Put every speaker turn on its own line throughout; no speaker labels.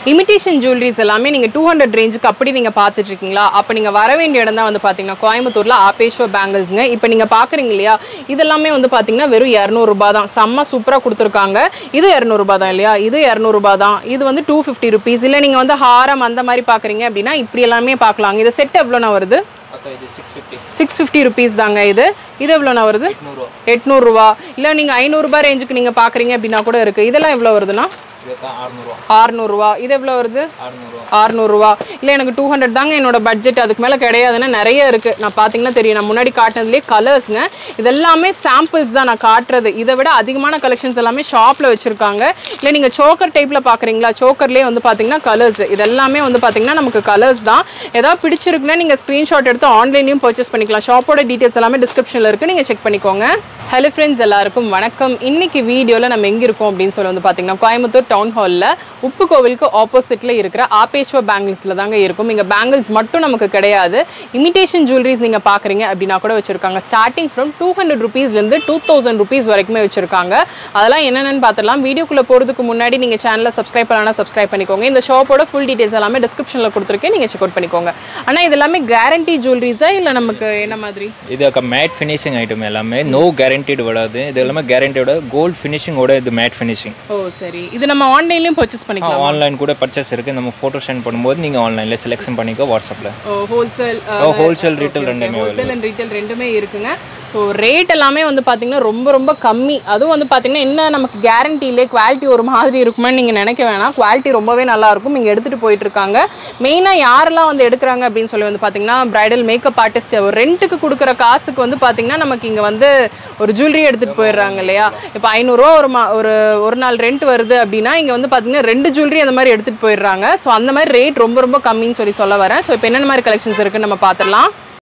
imitation jewelleries எல்லாமே நீங்கள் two hundred ரேஞ்சுக்கு அப்படி நீங்கள் பார்த்துட்டு இருக்கீங்களா அப்போ நீங்கள் வர வேண்டிய இடம் தான் வந்து பார்த்தீங்கன்னா கோயம்புத்தூரில் ஆபேஸ்வர் பேங்கிள்ஸுங்க இப்போ நீங்கள் பார்க்குறீங்க இல்லையா இதெல்லாமே வந்து பார்த்தீங்கன்னா வெறும் இரநூறுபா தான் செம்ம சூப்பராக கொடுத்துருக்காங்க இது இரநூறுபா தான் இல்லையா இது இரநூறுபா தான் இது வந்து டூ ஃபிஃப்டி ருபீஸ் இல்லை நீங்கள் வந்து ஹாரம் அந்த மாதிரி பார்க்குறீங்க அப்படின்னா இப்படி எல்லாமே பார்க்கலாங்க இது செட் எவ்வளோண்ணா வருது
அக்கா இது six fifty
six fifty rupees தாங்க இது இது எவ்வளோண்ணா வருது
எட்நூறுவா
எட்நூறுரூவா இல்லை நீங்கள் ஐநூறுரூபா ரேஞ்சுக்கு நீங்கள் பார்க்குறீங்க அப்படின்னா கூட இருக்குது இதெல்லாம் எவ்வளோ வருதுண்ணா
இது அக்கா அறுநூறுவா
ஆறுநூறுவா இது எவ்வளோ வருது
அறுநூறுவா
ஆறுநூறுவா இல்லை எனக்கு டூ ஹண்ட்ரட் தாங்க என்னோட பட்ஜெட் அதுக்கு மேலே கிடையாதுன்னா நிறைய இருக்குது நான் பார்த்தீங்கன்னா தெரியும் நான் முன்னாடி காட்டினதுலேயே கலர்ஸ்ங்க இதெல்லாமே சாம்பிள்ஸ் தான் நான் காட்டுறது இதை விட அதிகமான கலெக்ஷன்ஸ் எல்லாமே ஷாப்பில் வச்சுருக்காங்க இல்லை நீங்கள் சோக்கர் டைப்பில் பார்க்குறீங்களா சோக்கர்லேயே வந்து பார்த்தீங்கன்னா கலர்ஸ் இதெல்லாமே வந்து பார்த்தீங்கன்னா நமக்கு கலர்ஸ் தான் ஏதாவது பிடிச்சிருக்குன்னா நீங்கள் ஸ்க்ரீன்ஷாட் எடுத்து ஆன்லைன்லையும் பர்ச்சேஸ் பண்ணிக்கலாம் ஷாப்போட டீட்டெயில்ஸ் எல்லாமே டிஸ்கிரிப்ஷனில் இருக்குது நீங்கள் செக் பண்ணிக்கோங்க ஹலோ ஃப்ரெண்ட்ஸ் எல்லாருக்கும் வணக்கம் இன்னைக்கு வீடியோவில் நம்ம எங்கே இருக்கோம் அப்படின்னு சொல்லி வந்து பார்த்தீங்கன்னா கோயம்புத்தூர் டவுன் ஹாலில் உப்பு கோவிலுக்கு ஆப்போசிட்டில் இருக்கிற ஆபேஸ்வர் பேங்கிள்ஸில் தாங்க இருக்கும் இங்கே பேங்கிள்ஸ் மட்டும் நமக்கு கிடையாது இமிடேஷன் ஜுவல்லரிஸ் நீங்கள் பார்க்குறீங்க அப்படின்னா கூட வச்சுருக்காங்க ஸ்டார்டிங் ஃப்ரம் டூ ஹண்ட்ரட் ருபீஸ்லேருந்து டூ தௌசண்ட் ருபீஸ் வரைக்குமே வச்சுருக்காங்க அதெல்லாம் என்னென்னு பார்த்துடலாம் வீடியோக்குள்ளே போகிறதுக்கு முன்னாடி நீங்கள் சேனலை சப்ஸ்கிரைப் பண்ணலாம் சப்ஸ்கிரைப் பண்ணிக்கோங்க இந்த ஷாப்போட ஃபுல் டீட்டெயில்ஸ் எல்லாமே டிஸ்கிரிப்ஷனில் கொடுத்துருக்கேன் நீங்கள் செக் அவுட் பண்ணிக்கோங்க ஆனால் இது எல்லாமே கேரண்டி ஜுவல்லரிஸா இல்லை நமக்கு என்ன மாதிரி
இது அக்கா மேட் ஃபினிஷிங் ஐட்டம் எல்லாமே நோ கேரண்டீடு விடாது இது எல்லாமே கேரண்டியோட கோல்ட் ஃபினிஷிங்கோட இது மேட் ஃபினிஷிங்
ஓ சரி இது நம்ம ஆன்லைன்லயும் பர்ச்சேஸ் பண்ணிக்கலாம்
ஆன்லைன் கூட பர்ச்சேஸ் இருக்குது நம்ம ஃபோட்டோ சென்ட் பண்ணும்போது நீங்கள் ஆன்லைனில் செலெக்ஷன் பண்ணிக்கோ வாட்ஸ்அப்பில்
ஓ ஹோல்சேல்
ஹோல்சேல் ரீட்டைல் ரெண்டுமே
ஹோல்சேல் அண்ட் ரீட்டைல் ரெண்டுமே இருக்குங்க ஸோ ரேட் எல்லாமே வந்து பார்த்தீங்கன்னா ரொம்ப ரொம்ப கம்மி அதுவும் வந்து பார்த்தீங்கன்னா என்ன நமக்கு கேரண்டியிலே குவாலிட்டி ஒரு மாதிரி இருக்குமான்னு நீங்கள் நினைக்க வேணாம் குவாலிட்டி ரொம்பவே நல்லா இருக்கும் இங்கே எடுத்துகிட்டு போயிட்டு இருக்காங்க மெயினாக யாரெல்லாம் வந்து எடுக்கிறாங்க அப்படின்னு சொல்லி வந்து பார்த்தீங்கன்னா பிரைடல் மேக்கப் ஆர்டிஸ்ட் ஒரு ரெண்ட்டுக்கு கொடுக்குற காசுக்கு வந்து பார்த்தீங்கன்னா நமக்கு இங்கே வந்து ஒரு ஜுவல்லரி எடுத்துகிட்டு போயிடுறாங்க இல்லையா இப்போ ஐநூறுரூவா ஒரு மா ஒரு ஒரு நாள் ரெண்ட் வருது அப்படின்னா இங்கே வந்து பார்த்தீங்கன்னா ரெண்டு ஜுவல்லரி அந்த மாதிரி எடுத்துகிட்டு போயிடுறாங்க ஸோ அந்த மாதிரி ரேட் ரொம்ப ரொம்ப கம்மின்னு சொல்லி சொல்ல வரேன் ஸோ இப்போ என்னென்ன மாதிரி கலெக்ஷன்ஸ் இருக்குன்னு நம்ம பார்த்துடலாம்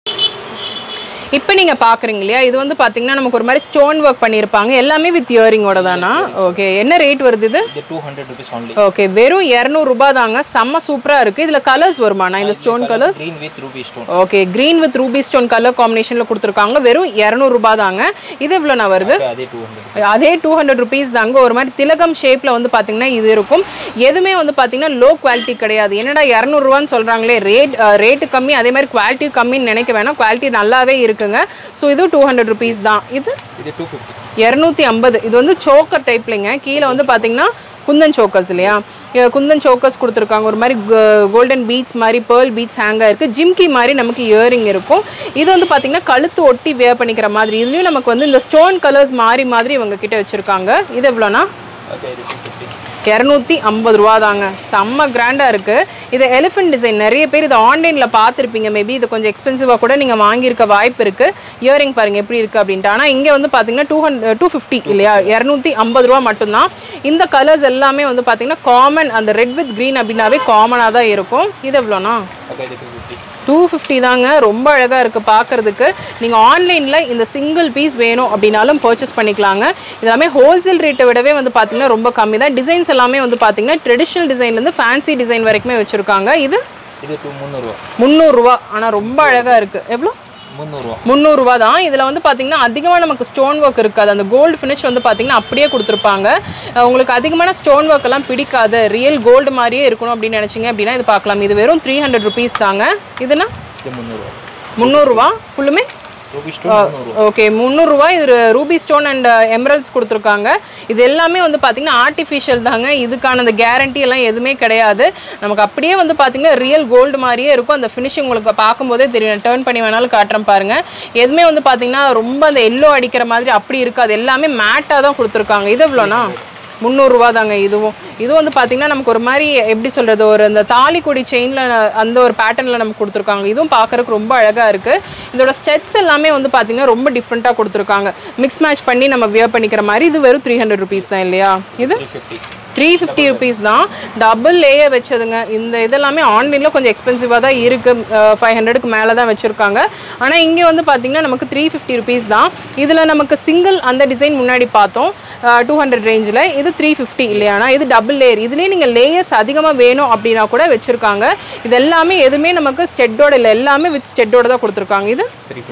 இப்போ நீங்கள் பார்க்குறீங்க இல்லையா இது வந்து பார்த்தீங்கன்னா நமக்கு ஒரு மாதிரி ஸ்டோன் ஒர்க் பண்ணியிருப்பாங்க எல்லாமே வித் இயரிங்கோட தானா ஓகே என்ன ரேட் வருது இது
இது two hundred rupees only
okay வெறும் இரநூறுபா தாங்க செம்ம சூப்பராக இருக்குது இதில் கலர்ஸ் வருமாண்ணா இந்த stone colours
green with ruby stone
okay green with ruby stone colour காம்பினேஷனில் கொடுத்துருக்காங்க வெறும் இரநூறுபா தாங்க இது எவ்வளோண்ணா வருது
அதே டூ ஹண்ட்ரட்
அதே டூ ஹண்ட்ரட் ருபீஸ் தாங்க ஒரு மாதிரி திலகம் ஷேப்பில் வந்து பார்த்தீங்கன்னா இது இருக்கும் எதுவுமே வந்து பார்த்தீங்கன்னா லோ குவாலிட்டி கிடையாது என்னடா இரநூறுவான்னு சொல்கிறாங்களே ரேட் ரேட்டு கம்மி அதே மாதிரி குவாலிட்டி கம்மின்னு நினைக்க வேணாம் குவாலிட்டி நல்லாவே இருக்குங்க ஸோ இது டூ ஹண்ட்ரட் ருபீஸ் தான் இது
இது டூ ஃபிஃப்டி
இரநூத்தி ஐம்பது இது வந்து சோக்கர் டைப்லைங்க கீழே வந்து பார்த்தீங்கன்னா குந்தன் சோக்கர்ஸ் இல்லையா இங்க குந்தன் சோக்கர்ஸ் கொடுத்துருக்காங்க ஒரு மாதிரி கோல்டன் பீட்ஸ் மாதிரி பேர்ல் பீட்ஸ் ஹேங்காக இருக்குது ஜிம்கி மாதிரி நமக்கு இயரிங் இருக்கும் இது வந்து பார்த்தீங்கன்னா கழுத்து ஒட்டி வேர் பண்ணிக்கிற மாதிரி இதுலேயும் நமக்கு வந்து இந்த ஸ்டோன் கலர்ஸ் மாறி மாதிரி இவங்க கிட்ட வச்சுருக்காங்க இது எவ்வளோனா
ஓகே இது டூ ஃபிஃப்டி
இரநூத்தி ஐம்பது ரூபா தாங்க செம்ம கிராண்டாக இருக்குது இது எலிஃபென்ட் டிசைன் நிறைய பேர் இதை ஆன்லைனில் பார்த்துருப்பீங்க மேபி இது கொஞ்சம் எக்ஸ்பென்சிவாக கூட நீங்கள் வாங்கியிருக்க வாய்ப்பு இருக்குது இயரிங் பாருங்கள் எப்படி இருக்குது அப்படின்ட்டு ஆனால் இங்கே வந்து பார்த்தீங்கன்னா டூ ஹண்ட்ரட் டூ ஃபிஃப்டி இல்லையா இரநூத்தி ஐம்பது ரூபா மட்டும்தான் இந்த கலர்ஸ் எல்லாமே வந்து பார்த்தீங்கன்னா காமன் அந்த ரெட் வித் க்ரீன் அப்படின்னாவே காமனாக தான் இருக்கும் இது எவ்வளோண்ணா
ஓகே இது டூ ஃபிஃப்டி
டூ ஃபிஃப்டி தாங்க ரொம்ப அழகாக இருக்குது பார்க்குறதுக்கு நீங்கள் ஆன்லைனில் இந்த சிங்கிள் பீஸ் வேணும் அப்படின்னாலும் பர்ச்சேஸ் பண்ணிக்கலாங்க இதெல்லாமே ஹோல்சேல் ரேட்டை விடவே வந்து பார்த்தீங்கன்னா ரொம்ப கம்மி தான் டிசைன்ஸ் எல்லாமே வந்து பார்த்தீங்கன்னா ட்ரெடிஷ்னல் டிசைன்லேருந்து ஃபேன்சி டிசைன் வரைக்குமே வச்சுருக்காங்க இது
இது டூ முந்நூறுவா
முந்நூறுரூவா ஆனால் ரொம்ப அழகாக இருக்குது எவ்வளோ
முந்நூறுவா
முந்நூறுரூவா தான் இதில் வந்து பார்த்தீங்கன்னா அதிகமாக நமக்கு ஸ்டோன் ஒர்க் இருக்காது அந்த கோல்டு ஃபினிஷ் வந்து பார்த்தீங்கன்னா அப்படியே கொடுத்துருப்பாங்க அஹ் உங்களுக்கு அதிகமான ஸ்டோன் ஒர்க் எல்லாம் பிடிக்காது ரியல் கோல்டு மாதிரியே இருக்கணும் அப்படின்னு நினச்சிங்க அப்படின்னா இது பார்க்கலாம் இது வெறும் த்ரீ ஹண்ட்ரட் ருபீஸ் தாங்க இதுனா
இது முந்நூறுவா
முந்நூறுரூவா ஃபுல்லுமே
ரூபி ஸ்டோன் முந்நூறுவா
ஓகே முந்நூறுரூவா இது ரூபி ஸ்டோன் அண்ட் எமரல்ஸ் கொடுத்துருக்காங்க இது எல்லாமே வந்து பார்த்தீங்கன்னா ஆர்டிஃபிஷியல் தாங்க இதுக்கான அந்த கேரண்டி எல்லாம் எதுவுமே கிடையாது நமக்கு அப்படியே வந்து பார்த்தீங்கன்னா ரியல் கோல்டு மாதிரியே இருக்கும் அந்த ஃபினிஷிங் உங்களுக்கு பார்க்கும்போதே தெரியும் டேர்ன் பண்ணி வேணாலும் காட்டுறேன் பாருங்க எதுவுமே வந்து பார்த்தீங்கன்னா ரொம்ப அந்த எல்லோ அடிக்கிற மாதிரி அப்படி இருக்காது எல்லாமே மேட்டாக தான் கொடுத்துருக்காங்க இது எவ்வளோண்ணா முந்நூறுரூவா தாங்க இதுவும் இது வந்து பார்த்தீங்கன்னா நமக்கு ஒரு மாதிரி எப்படி சொல்கிறது ஒரு இந்த தாலிக்கொடி செயினில் அந்த ஒரு பேட்டர்னில் நமக்கு கொடுத்துருக்காங்க இதுவும் பார்க்கறதுக்கு ரொம்ப அழகாக இருக்குது இதோட ஸ்டெட்ஸ் எல்லாமே வந்து பார்த்தீங்கன்னா ரொம்ப டிஃப்ரெண்ட்டாக கொடுத்துருக்காங்க மிக்ஸ் மேட்ச் பண்ணி நம்ம வியர் பண்ணிக்கிற மாதிரி இது வெறும் த்ரீ ஹண்ட்ரட் ருபீஸ் தான் இல்லையா இது
three fifty
three fifty rupees தான் டபுள் லேயர் வச்சதுங்க இந்த இதெல்லாமே ஆன்லைனில் கொஞ்சம் எக்ஸ்பென்சிவாக தான் இருக்குது ஃபைவ் ஹண்ட்ரடுக்கு மேலே தான் வச்சுருக்காங்க ஆனால் இங்கே வந்து பார்த்தீங்கன்னா நமக்கு த்ரீ ஃபிஃப்டி ருபீஸ் தான் இதில் நமக்கு சிங்கிள் அந்த டிசைன் முன்னாடி பார்த்தோம் டூ ஹண்ட்ரட் ரேஞ்சில் இது த்ரீ ஃபிஃப்டி இல்லையானா இது டபுள் லேயர் இதுலேயே நீங்கள் லேயர்ஸ் அதிகமாக வேணும் அப்படின்னா கூட வச்சுருக்காங்க இது எல்லாமே எதுவுமே நமக்கு ஸ்டெட்டோட இல்லை எல்லாமே வித் ஸ்டெட்டோட தான் கொடுத்துருக்காங்க இது
three fifty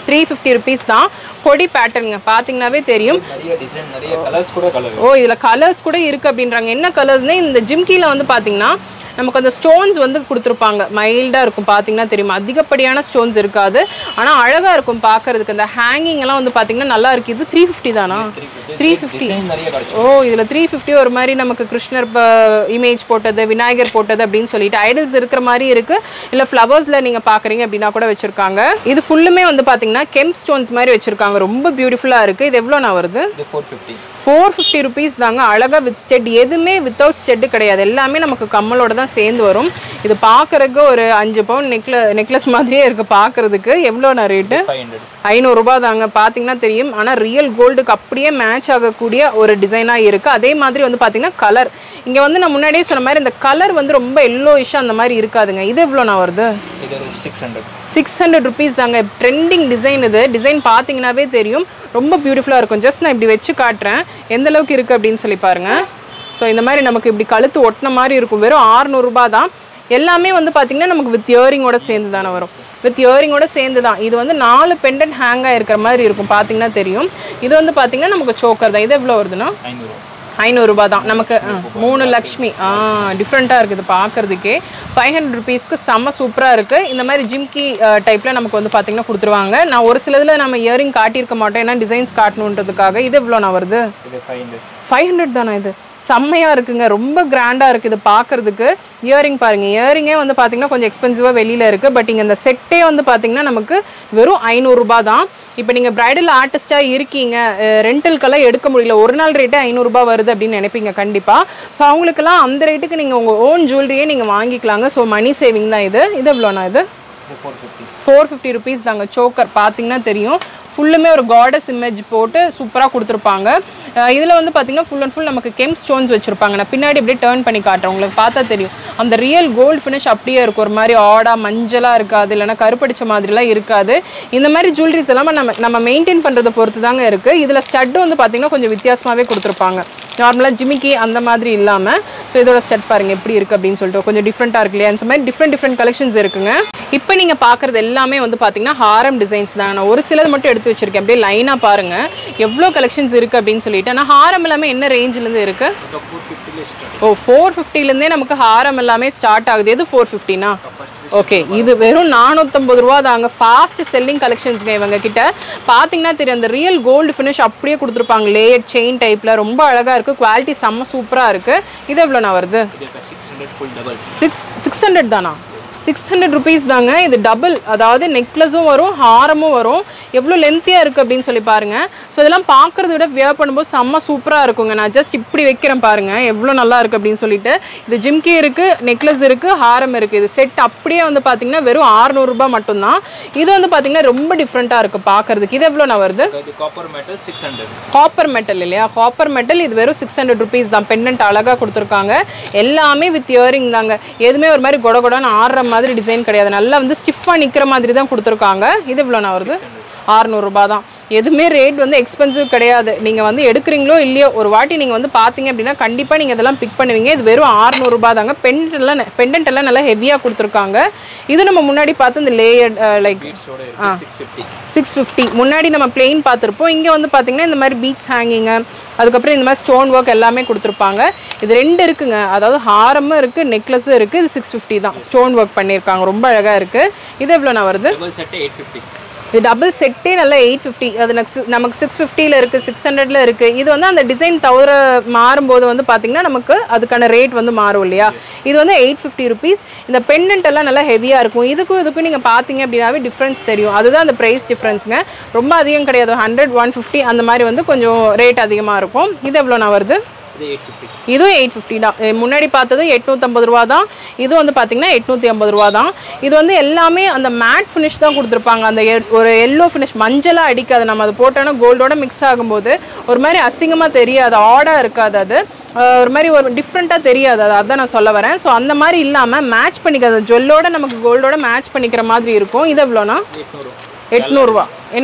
three fifty rupees தான் பொடி பேட்டர்னுங்க பார்த்தீங்கன்னாவே தெரியும்
நிறைய டிசைன் நிறைய கலர்ஸ் கூட கலர்
ஓ இதில் கலர்ஸ் கூட இருக்குது அப்படின்றாங்க என்ன கலர்ஸ்னே இந்த ஜிம்கியில் வந்து பார்த்தீங்கன்னா நமக்கு அந்த ஸ்டோன்ஸ் வந்து கொடுத்துருப்பாங்க மைல்டாக இருக்கும் பார்த்தீங்கன்னா தெரியும் அதிகப்படியான ஸ்டோன்ஸ் இருக்காது ஆனால் அழகாக இருக்கும் பார்க்கறதுக்கு அந்த ஹேங்கிங் எல்லாம் வந்து பார்த்தீங்கன்னா நல்லா இருக்கு இது த்ரீ ஃபிஃப்டி தானா த்ரீ ஃபிஃப்டி
டிசைன் நிறைய கிடைச்சு
ஓ இதில் த்ரீ ஃபிஃப்டி ஒரு மாதிரி நமக்கு கிருஷ்ணர் இமேஜ் போட்டது விநாயகர் போட்டது அப்படின்னு சொல்லிட்டு ஐடல்ஸ் இருக்கிற மாதிரி இருக்கு இல்லை ஃப்ளவர்ஸில் நீங்கள் பார்க்குறீங்க அப்படின்னா கூட வச்சிருக்காங்க இது ஃபுல்லுமே வந்து பார்த்தீங்கன்னா கெம்ப் ஸ்டோன்ஸ் மாதிரி வச்சிருக்காங்க ரொம்ப பியூட்டிஃபுல்லாக இருக்கு இது எவ்வளோ நான் வருது
இது four fifty
four fifty rupees தாங்க அழகாக வித் ஸ்டெட் எதுவுமே வித்தவுட் ஸ்டெட்டு கிடையாது எல்லாமே நமக்கு கம்மலோட தான் சேர்ந்து வரும் இது பார்க்கறதுக்கு ஒரு அஞ்சு பவுன் நெக்ல நெக்லஸ் மாதிரியே இருக்கு பார்க்கறதுக்கு எவ்வளோண்ணா ரேட்டு
ஃபைவ் ஹண்ட்ரட்
ஐநூறுரூபா தாங்க பார்த்தீங்கன்னா தெரியும் ஆனால் ரியல் கோல்டுக்கு அப்படியே மேட்ச் ஆகக்கூடிய ஒரு டிசைனாக இருக்குது அதே மாதிரி வந்து பார்த்தீங்கன்னா கலர் இங்கே வந்து நான் முன்னாடியே சொன்ன மாதிரி இந்த கலர் வந்து ரொம்ப எல்லோயிஷாக அந்த மாதிரி இருக்காதுங்க இது எவ்வளோ நான் வருது
இது ஒரு six hundred
six hundred rupees தாங்க ட்ரெண்டிங் டிசைன் இது டிசைன் பார்த்தீங்கன்னாவே தெரியும் ரொம்ப பியூட்டிஃபுல்லாக இருக்கும் ஜஸ்ட் நான் இப்படி வச்சு காட்டுறேன் எந்த அளவுக்கு இருக்குது அப்படின்னு சொல்லி பாருங்க ஸோ இந்த மாதிரி நமக்கு இப்படி கழுத்து ஒட்டின மாதிரி இருக்கும் வெறும் 600 ரூபாய் தான் எல்லாமே வந்து பார்த்தீங்கன்னா நமக்கு வித் இயரிங்கோட சேர்ந்து தானே வரும் வித் இயரிங்கோட சேர்ந்து தான் இது வந்து நாலு பெண்டன்ட் ஹேங் ஆயிருக்கிற மாதிரி இருக்கும் பார்த்தீங்கன்னா தெரியும் இது வந்து பார்த்தீங்கன்னா நமக்கு சோக்கர் தான் இது எவ்வளோ வருதுன்னா
ஐநூறு
ஐநூறுரூபா தான் நமக்கு ஆ, மூணு லக்ஷ்மி ஆ டிஃப்ரெண்ட்டாக இருக்குது பார்க்கறதுக்கே ஃபைவ் ஹண்ட்ரட் ருபீஸ்க்கு செம்ம சூப்பராக இருக்குது இந்த மாதிரி ஜிம்கி டைப்பில் நமக்கு வந்து பார்த்தீங்கன்னா கொடுத்துருவாங்க நான் ஒரு சிலதில் நம்ம இயரிங் காட்டியிருக்க மாட்டோம் ஏன்னா டிசைன்ஸ் காட்டணுன்றதுக்காக இது எவ்வளோ நான் வருது
இது ஃபைவ் ஹண்ட்ரட்
ஃபைவ் ஹண்ட்ரட் தானே இது செம்மையாக இருக்குங்க ரொம்ப கிராண்டாக இருக்குது இது பார்க்கறதுக்கு இயரிங் பாருங்க இயரிங்கே வந்து பார்த்தீங்கன்னா கொஞ்சம் எக்ஸ்பென்சிவாக வெளியில் இருக்குது பட் இங்கே இந்த செட்டே வந்து பார்த்தீங்கன்னா நமக்கு வெறும் ஐநூறுரூபா தான் இப்போ நீங்கள் பிரைடல் ஆர்டிஸ்ட்டாக இருக்கீங்க ரெண்டலுக்கெல்லாம் எடுக்க முடியல ஒரு நாள் ரேட்டே ஐநூறுரூபா வருது அப்படின்னு நினைப்பீங்க கண்டிப்பாக ஸோ அவங்களுக்கெல்லாம் அந்த ரேட்டுக்கு நீங்கள் உங்கள் ஓன் ஜுவல்லரியே நீங்கள் வாங்கிக்கலாங்க ஸோ மணி சேவிங் தான் இது இது எவ்வளோண்ணா இது
இது four fifty
four fifty rupees தாங்க சோக்கர் பார்த்தீங்கன்னா தெரியும் ஃபுல்லுமே ஒரு காடஸ் இமேஜ் போட்டு சூப்பராக கொடுத்துருப்பாங்க இதில் வந்து பார்த்தீங்கன்னா ஃபுல் அண்ட் ஃபுல் நமக்கு கெம் ஸ்டோன்ஸ் வச்சுருப்பாங்க நான் பின்னாடி அப்படியே டேர்ன் பண்ணி காட்டுறேன் உங்களுக்கு பார்த்தா தெரியும் அந்த ரியல் கோல்டு ஃபினிஷ் அப்படியே இருக்கும் ஒரு மாதிரி ஆடா மஞ்சளாக இருக்காது இல்லைன்னா கருப்படிச்ச மாதிரிலாம் இருக்காது இந்த மாதிரி ஜுவல்லரிஸ் எல்லாமே நம்ம நம்ம மெயின்டைன் பண்ணுறதை பொறுத்து தாங்க இருக்குது இதில் ஸ்டட்டு வந்து பார்த்தீங்கன்னா கொஞ்சம் வித்தியாசமாகவே கொடுத்துருப்பாங்க நார்மலாக ஜிமிக்கி அந்த மாதிரி இல்லாமல் ஸோ இதோட ஸ்டட் பாருங்க எப்படி இருக்குது அப்படின்னு சொல்லிட்டு கொஞ்சம் டிஃப்ரெண்ட்டாக இருக்கு இல்லையா அந்த மாதிரி டிஃப்ரெண்ட் டிஃப்ரெண்ட் கலெக்ஷன்ஸ் இருக்குங்க இப்போ நீங்கள் பார்க்குறது எல்லாமே வந்து பார்த்தீங்கன்னா ஹாரம் டிசைன்ஸ் தான் நான் ஒரு சிலது மட்டும் எடுத்து வச்சிருக்கேன் அப்படியே லைனாக பாருங்க எவ்வளோ கலெக்ஷன்ஸ் இருக்குது அப்படின்னு சொல்லிட்டு ஆனால் ஹாரம் எல்லாமே என்ன ரேஞ்சிலேருந்து இருக்குது
இது ஃபோர் ஃபிஃப்டிலே ஸ்டார்ட்
ஓ ஃபோர் ஃபிஃப்டிலேருந்தே நமக்கு ஹாரம் எல்லாமே ஸ்டார்ட் ஆகுது எது ஃபோர் ஃபிஃப்டினா ஓகே இது வெறும் நானூற்றம்பது ரூபா தாங்க ஃபாஸ்ட் செல்லிங் கலெக்ஷன்ஸ்ங்க இவங்க கிட்ட பார்த்தீங்கன்னா தெரியும் அந்த ரியல் கோல்டு ஃபினிஷ் அப்படியே கொடுத்துருப்பாங்க லேயர் செயின் டைப்பில் ரொம்ப அழகாக இருக்குது குவாலிட்டி செம்ம சூப்பராக இருக்குது இது எவ்வளோண்ணா வருது
இது six hundred full double
six six hundred தானா சிக்ஸ் ஹண்ட்ரட் ருபீஸ் தாங்க இது டபுள் அதாவது நெக்லஸும் வரும் ஹாரமும் வரும் எவ்வளோ லென்த்தியாக இருக்குது அப்படின்னு சொல்லி பாருங்க ஸோ இதெல்லாம் பார்க்குறத விட வியர் பண்ணும்போது செம்ம சூப்பராக இருக்குங்க நான் ஜஸ்ட் இப்படி வைக்கிறேன் பாருங்க எவ்வளோ நல்லா இருக்குது அப்படின்னு சொல்லிட்டு இது ஜிம்கி இருக்குது நெக்லஸ் இருக்குது ஹாரம் இருக்குது இது செட் அப்படியே வந்து பார்த்தீங்கன்னா வெறும் 600 ரூபாய் மட்டும்தான் இது வந்து பார்த்தீங்கன்னா ரொம்ப டிஃப்ரெண்ட்டாக இருக்குது பார்க்கறதுக்கு இது எவ்வளோ நான் வருது
இது copper metal six hundred
copper metal இல்லையா காப்பர் மெட்டல் இது வெறும் சிக்ஸ் ஹண்ட்ரட் ருபீஸ் தான் பெண்டன்ட் அழகாக கொடுத்துருக்காங்க எல்லாமே வித் இயரிங் தாங்க எதுவுமே ஒரு மாதிரி கொட கொடன்னு ஆடுற மாதிரி டிசைன் கிடையாது நல்லா வந்து ஸ்டிஃபாக நிற்கிற மாதிரி தான் கொடுத்துருக்காங்க இது இவ்வளோ நான் வருது அறநூறுபா தான் எதுவுமே ரேட் வந்து எக்ஸ்பென்சிவ் கிடையாது நீங்கள் வந்து எடுக்கிறீங்களோ இல்லையோ ஒரு வாட்டி நீங்கள் வந்து பார்த்தீங்க அப்படின்னா கண்டிப்பாக நீங்கள் இதெல்லாம் பிக் பண்ணுவீங்க இது வெறும் 600 ரூபாய் தாங்க பெண்டன்ட் எல்லாம் பெண்டன்ட் எல்லாம் நல்லா ஹெவியாக கொடுத்துருக்காங்க இது நம்ம முன்னாடி பார்த்து இந்த லேயர் லைக்
பீட்ஸோட இருக்கு சிக்ஸ் ஃபிஃப்டி
சிக்ஸ் ஃபிஃப்டி முன்னாடி நம்ம பிளெயின் பார்த்துருப்போம் இங்கே வந்து பார்த்தீங்கன்னா இந்த மாதிரி பீட்ஸ் ஹேங்கிங்கு அதுக்கப்புறம் இந்த மாதிரி ஸ்டோன் ஒர்க் எல்லாமே கொடுத்துருப்பாங்க இது ரெண்டு இருக்குங்க அதாவது ஹாரமும் இருக்குது நெக்லஸும் இருக்குது இது சிக்ஸ் ஃபிஃப்டி தான் ஸ்டோன் ஒர்க் பண்ணியிருக்காங்க ரொம்ப அழகாக இருக்குது இது எவ்வளோ நான் வருது
டபுள் செட்டு எயிட் ஃபிஃப்டி
இது டபுள் செட்டே நல்லா எயிட் ஃபிஃப்டி அது நெக்ஸ்ட் நமக்கு சிக்ஸ் ஃபிஃப்டியில் இருக்குது சிக்ஸ் ஹண்ட்ரட்ல இருக்குது இது வந்து அந்த டிசைன் தவிர மாறும்போது வந்து பார்த்தீங்கன்னா நமக்கு அதுக்கான ரேட் வந்து மாறும் இல்லையா இது வந்து எயிட் ஃபிஃப்டி ருபீஸ் இந்த பெண்டன்ட் எல்லாம் நல்லா ஹெவியாக இருக்கும் இதுக்கும் இதுக்கும் நீங்கள் பார்த்தீங்க அப்படின்னாவே டிஃப்ரென்ஸ் தெரியும் அதுதான் அந்த ப்ரைஸ் டிஃப்ரென்ஸுங்க ரொம்ப அதிகம் கிடையாது ஹண்ட்ரட் ஒன் ஃபிஃப்டி அந்த மாதிரி வந்து கொஞ்சம் ரேட் அதிகமாக இருக்கும் இது எவ்வளோ நான் வருது
இது எயிட் ஃபிஃப்டி
இதுவும் எயிட் ஃபிஃப்டி தான் அஹ் முன்னாடி பார்த்ததும் எட்நூற்றம்பது ரூபா தான் இது வந்து பார்த்தீங்கன்னா எட்நூற்றி ஐம்பது ரூபா தான் இது வந்து எல்லாமே அந்த மேட் ஃபினிஷ் தான் கொடுத்துருப்பாங்க அந்த எ- ஒரு எல்லோ ஃபினிஷ் மஞ்சளாக அடிக்காது நம்ம அது போட்டோன்னா கோல்டோட மிக்ஸ் ஆகும்போது ஒரு மாதிரி அசிங்கமாக தெரியாது ஆடாக இருக்காது அது அஹ் ஒரு மாதிரி ஒரு டிஃப்ரெண்ட்டாக தெரியாது அது அதான் நான் சொல்ல வரேன் ஸோ அந்த மாதிரி இல்லாமல் மேட்ச் பண்ணிக்காது ஜுவல்லோட நமக்கு கோல்டோட மேட்ச் பண்ணிக்கிற மாதிரி இருக்கும் இது எவ்வளோண்ணா
எட்நூறு
எட்நூறுரூவா என்னன்னா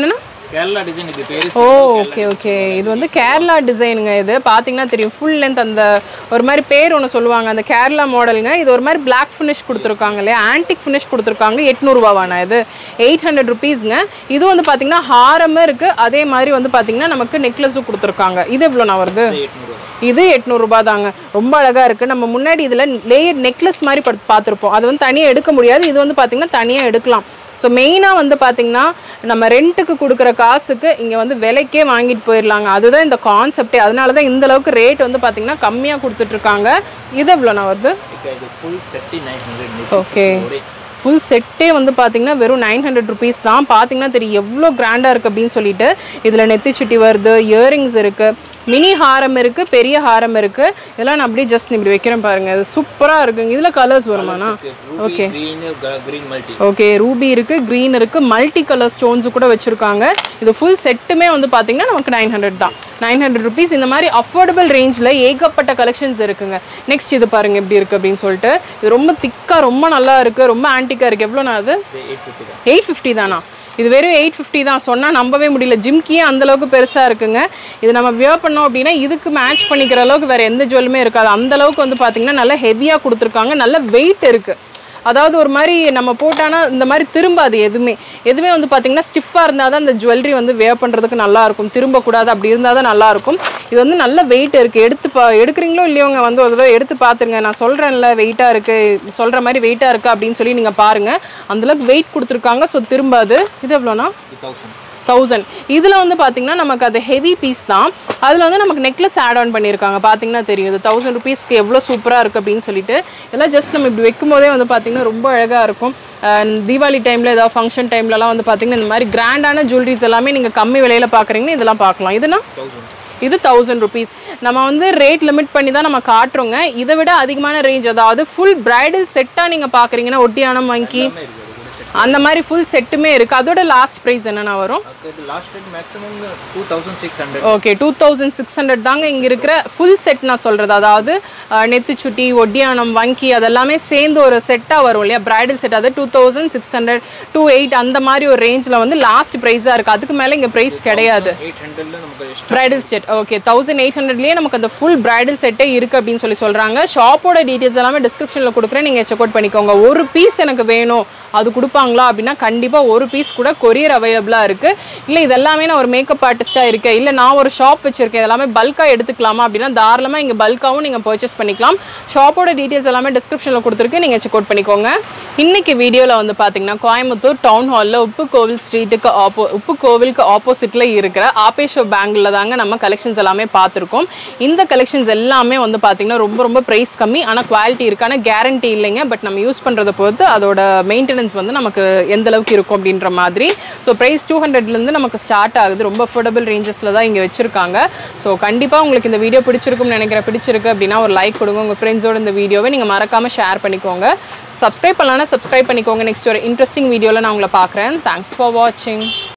கேரளா டிசைன் இது பேரு
ஓ ஓகே ஓகே இது வந்து கேரளா டிசைனுங்க இது பார்த்தீங்கன்னா தெரியும் ஃபுல் லென்த் அந்த ஒரு மாதிரி பேர் ஒன்று சொல்லுவாங்க அந்த கேரளா மாடலுங்க இது ஒரு மாதிரி பிளாக் ஃபினிஷ் கொடுத்துருக்காங்க இல்லையா ஆன்டிக் ஃபினிஷ் கொடுத்துருக்காங்க எட்நூறுபாவாண்ணா இது எயிட் ஹண்ட்ரட் ருபீஸ்ங்க இது வந்து பார்த்தீங்கன்னா ஹாரமும் இருக்குது அதே மாதிரி வந்து பார்த்தீங்கன்னா நமக்கு நெக்லஸும் கொடுத்துருக்காங்க இது எவ்வளோண்ணா வருது
எட்நூறு
இது எட்நூறுபா தாங்க ரொம்ப அழகா இருக்கு நம்ம முன்னாடி இதுல லேயர் நெக்லஸ் மாதிரி படுத்து பார்த்துருப்போம் அது வந்து தனியாக எடுக்க முடியாது இது வந்து பார்த்தீங்கன்னா தனியாக எடுக்கலாம் ஸோ மெயினாக வந்து பார்த்தீங்கன்னா நம்ம ரெண்ட்டுக்கு கொடுக்குற காசுக்கு இங்கே வந்து விலைக்கே வாங்கிட்டு போயிடலாங்க அதுதான் இந்த கான்செப்டே அதனால தான் இந்த அளவுக்கு ரேட் வந்து பார்த்தீங்கன்னா கம்மியாக கொடுத்துட்ருக்காங்க இது எவ்வளோண்ணா வருது
இது ஃபுல் செட்டி நைன் ஹண்ட்ரட்
ஓகே ஃபுல் செட்டே வந்து பார்த்தீங்கன்னா வெறும் நைன் ஹண்ட்ரட் ருபீஸ் தான் பார்த்தீங்கன்னா தெரியும் எவ்வளோ கிராண்டாக இருக்குது அப்படின்னு சொல்லிட்டு இதில் நெத்திச்சுட்டி வருது இயரிங்ஸ் இருக்குது மினி ஹாரம் இருக்குது பெரிய ஹாரம் இருக்குது இதெல்லாம் நான் அப்படியே ஜஸ்ட் இப்படி வைக்கிறேன் பாருங்க இது சூப்பராக இருக்குங்க இதில் கலர்ஸ் வருமாண்ணா
okay green green multi
okay ruby இருக்குது க்ரீன் இருக்குது மல்டி கலர் ஸ்டோன்ஸ் கூட வச்சுருக்காங்க இது ஃபுல் செட்டுமே வந்து பார்த்தீங்கன்னா நமக்கு நைன் ஹண்ட்ரட் தான் நைன் ஹண்ட்ரட் ருபீஸ் இந்த மாதிரி அஃபோர்டபுள் ரேஞ்சில் ஏகப்பட்ட கலெக்ஷன்ஸ் இருக்குங்க நெக்ஸ்ட் இது பாருங்க எப்படி இருக்குது அப்படின்னு சொல்லிட்டு இது ரொம்ப திக்காக ரொம்ப நல்லா இருக்குது ரொம்ப ஆன்டிக்காக இருக்குது எவ்வளோண்ணா அது
எயிட் ஃபிஃப்டி தான்
எயிட் ஃபிஃப்டி தானா இது வெறும் எயிட் ஃபிஃப்டி தான் சொன்னால் நம்பவே முடியல ஜிம்கியே அந்த அளவுக்கு பெருசாக இருக்குங்க இது நம்ம வியர் பண்ணோம் அப்படின்னா இதுக்கு மேட்ச் பண்ணிக்கிற அளவுக்கு வேறு எந்த ஜுவல்லுமே இருக்காது அந்த அளவுக்கு வந்து பார்த்தீங்கன்னா நல்லா ஹெவியாக கொடுத்துருக்காங்க நல்ல வெயிட் இருக்குது அதாவது ஒரு மாதிரி நம்ம போட்டானா இந்த மாதிரி திரும்பாது எதுவுமே எதுவுமே வந்து பார்த்தீங்கன்னா ஸ்டிஃபாக இருந்தால் தான் இந்த ஜுவல்லரி வந்து வேர் பண்ணுறதுக்கு நல்லா இருக்கும் திரும்பக்கூடாது அப்படி இருந்தால் தான் நல்லா இருக்கும் இது வந்து நல்ல வெயிட் இருக்குது எடுத்து பா எடுக்கிறீங்களோ இல்லையோங்க வந்து ஒரு தடவை எடுத்து பார்த்துருங்க நான் சொல்கிறேன்ல வெயிட்டாக இருக்குது சொல்கிற மாதிரி வெயிட்டாக இருக்குது அப்படின்னு சொல்லி நீங்கள் பாருங்கள் அந்தளவுக்கு வெயிட் கொடுத்துருக்காங்க ஸோ திரும்பாது இது எவ்வளோண்ணா
டூ தௌசண்ட்
தௌசண்ட் இதில் வந்து பார்த்தீங்கன்னா நமக்கு அது ஹெவி பீஸ் தான் அதில் வந்து நமக்கு நெக்லஸ் ஆட் ஆன் பண்ணியிருக்காங்க பார்த்தீங்கன்னா தெரியும் இது தௌசண்ட் ருபீஸ்க்கு எவ்வளோ சூப்பராக இருக்குது அப்படின்னு சொல்லிட்டு இதெல்லாம் ஜஸ்ட் நம்ம இப்படி வைக்கும்போதே வந்து பார்த்தீங்கன்னா ரொம்ப அழகாக இருக்கும் அஹ் தீபாவளி டைமில் ஏதாவது ஃபங்க்ஷன் டைம்லலாம் வந்து பார்த்தீங்கன்னா இந்த மாதிரி கிராண்டான ஜுவல்லரிஸ் எல்லாமே நீங்கள் கம்மி விலையில் பார்க்குறீங்கன்னா இதெல்லாம் பார்க்கலாம் இதுனா
தௌசண்ட்
இது தௌசண்ட் ருபீஸ் நம்ம வந்து ரேட் லிமிட் பண்ணி தான் நம்ம காட்டுறோங்க இதை விட அதிகமான ரேஞ்ச் அதாவது ஃபுல் பிரைடல் செட்டாக நீங்கள் பார்க்குறீங்கன்னா ஒட்டியானம் வங்கி
எல்லாமே இருக்கு அது கூட செட்
அந்த மாதிரி ஃபுல் செட்டுமே இருக்குது அதோட லாஸ்ட் ப்ரைஸ் என்னென்ன வரும்
அது last rate maximum two thousand six hundred
okay two thousand six hundred தாங்க இங்கே இருக்கிற ஃபுல் செட் நான் சொல்கிறது அதாவது அஹ், நெத்திச்சுட்டி ஒட்டியானம் வங்கி அதெல்லாமே சேர்ந்து ஒரு செட்டாக வரும் இல்லையா பிரைடல் செட் அது two thousand six hundred two eight அந்த மாதிரி ஒரு ரேஞ்சில் வந்து லாஸ்ட் ப்ரைஸாக இருக்குது அதுக்கு மேலே இங்கே ப்ரைஸ் கிடையாது
எயிட் ஹண்ட்ரட்ல நமக்கு extra
bridal set okay thousand eight ஹண்ட்ரட்லேயே நமக்கு அந்த ஃபுல் பிரைடல் செட்டே இருக்குது அப்படின்னு சொல்லி சொல்கிறாங்க ஷாப்போட டீட்டெயில்ஸ் எல்லாமே டிஸ்கிரிப்ஷனில் கொடுக்குறேன் நீங்கள் செக் அவுட் பண்ணிக்கோங்க ஒரு பீஸ் எனக்கு வேணும் அது கொடுப்பாங்களா அப்படின்னா கண்டிப்பாக ஒரு பீஸ் கூட கொரியர் அவைலபிளாக இருக்குது இல்லை இதெல்லாமே நான் ஒரு மேக்கப் ஆர்டிஸ்ட்டாக இருக்கேன் இல்லை நான் ஒரு ஷாப் வச்சுருக்கேன் இதெல்லாமே பல்காக எடுத்துக்கலாமா அப்படின்னா தாராளமாக இங்கே பல்காவும் நீங்கள் பர்ச்சேஸ் பண்ணிக்கலாம் ஷாப்போட டீட்டெயில்ஸ் எல்லாமே டிஸ்கிரிப்ஷனில் கொடுத்துருக்கு நீங்கள் செக் அவுட் பண்ணிக்கோங்க இன்னைக்கு வீடியோவில் வந்து பார்த்தீங்கன்னா கோயம்புத்தூர் டவுன் ஹாலில் உப்பு கோவில் ஸ்ட்ரீட்டுக்கு ஆப்போ உப்பு கோவிலுக்கு ஆப்போசிட்டில் இருக்கிற ஆபேஷோ பேங்கில் தாங்க நம்ம கலெக்ஷன்ஸ் எல்லாமே பார்த்துருக்கோம் இந்த கலெக்ஷன்ஸ் எல்லாமே வந்து பார்த்தீங்கன்னா ரொம்ப ரொம்ப ப்ரைஸ் கம்மி ஆனால் குவாலிட்டி இருக்கு ஆனால் கேரண்டி இல்லைங்க பட் நம்ம யூஸ் பண்ணுறத பொறுத்து அதோட மெயின்டெனன்ஸ் வந்து நமக்கு எந்த அளவுக்கு இருக்கும் அப்படின்ற மாதிரி ஸோ ப்ரைஸ் டூ ஹண்ட்ரட்லேருந்து நமக்கு ஸ்டார்ட் ஆகுது ரொம்ப அஃபோர்டபுள் ரேஞ்சஸில் தான் இங்கே வச்சிருக்காங்க ஸோ கண்டிப்பாக உங்களுக்கு இந்த வீடியோ பிடிச்சிருக்கும்னு நினைக்கிறேன் பிடிச்சிருக்கு அப்படின்னா ஒரு லைக் கொடுங்க உங்கள் ஃப்ரெண்ட்ஸோட இந்த வீடியோவை நீங்கள் மறக்காமல் ஷேர் பண்ணிக்கோங்க சப்ஸ்கிரைப் பண்ணலாம்னா சப்ஸ்கிரைப் பண்ணிக்கோங்க நெக்ஸ்ட் ஒரு இன்ட்ரெஸ்டிங் வீடியோவில் நான் உங்களை பார்க்குறேன் தேங்க்ஸ் ஃபார் வாட்சிங்